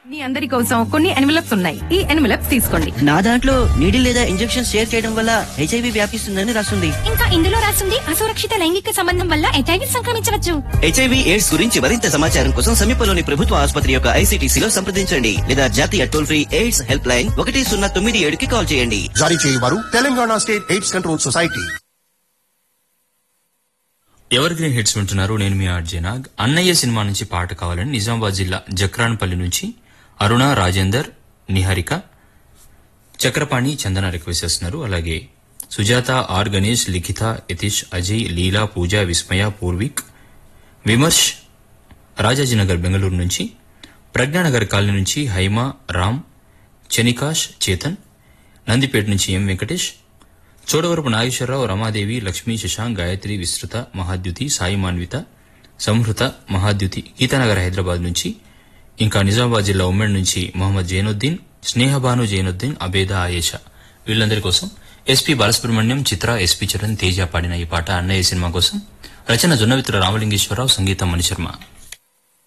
మీ అందరి కోసం కొన్ని ఎన్వలప్స్ ఉన్నాయి ఈ ఎన్వలప్స్ తీసుకోండి నా దాంట్లో నీడిల్ లేదా ఇంజెక్షన్ షేర్ చేయడం వల్ల హెచ్ఐవి వ్యాపిస్తుందని రాస్తుంది ఇంకా ఇందులో రాసింది అసురక్షిత లైంగిక సంబంధం వల్ల హెచ్ఐవి సంక్రమించవచ్చు హెచ్ఐవి ఎయిడ్స్ గురించి మరింత సమాచారం కోసం సమీపంలోని ప్రభుత్వ ఆసుపత్రి యొక్క ఐసీటీసీలో సంప్రదించండి లేదా జాతీయ toll free AIDS helpline ఒకటి సున్నా తొమ్మిది ఏడుకి కాల్ చేయండి జారీ చేయవారు Telangana state AIDS control society evergreen hits వింటున్నారు నేను మీ ఆర్జే నాగ్ అన్నయ్య సినిమా నుంచి పాట కావాలని నిజామాబాద్ జిల్లా జక్రాన్పల్లి నుంచి అరుణ రాజేందర్ నిహారిక చక్రపాణి చందన రిక్వెస్ట్ చేస్తున్నారు అలాగే సుజాత ఆర్ గణేష్ లిఖిత యతీష్ అజయ్ లీలా పూజ విస్మయ పూర్విక్ విమర్శ్ రాజాజీనగర్ బెంగళూరు నుంచి ప్రజ్ఞానగర్ కాలనీ నుంచి హైమ రామ్ చనికాష్ చేతన్ నందిపేట నుంచి ఎం వెంకటేష్ చోడవరపు నాగేశ్వరరావు రమాదేవి లక్ష్మీ శశాంక్ గాయత్రి విస్తృత మహాద్యుతి సాయి మాన్విత సంహృత మహాద్యుతి గీతానగర్ హైదరాబాద్ నుంచి ఇంకా నిజామాబాద్ జిల్లా ఉమ్మడి నుంచి మొహమ్మద్ జైనుద్దీన్ స్నేహబాను జైనుద్దీన్ అబేద ఆయేషా వీళ్ళందరి కోసం ఎస్పీ బాలసుబ్రహ్మణ్యం చిత్ర ఎస్పీ చరణ్ తేజ పాడిన ఈ పాట అన్నయ్య సినిమా కోసం రచన జొన్నవిత్ర రామలింగేశ్వరరావు సంగీతం మణిశర్మ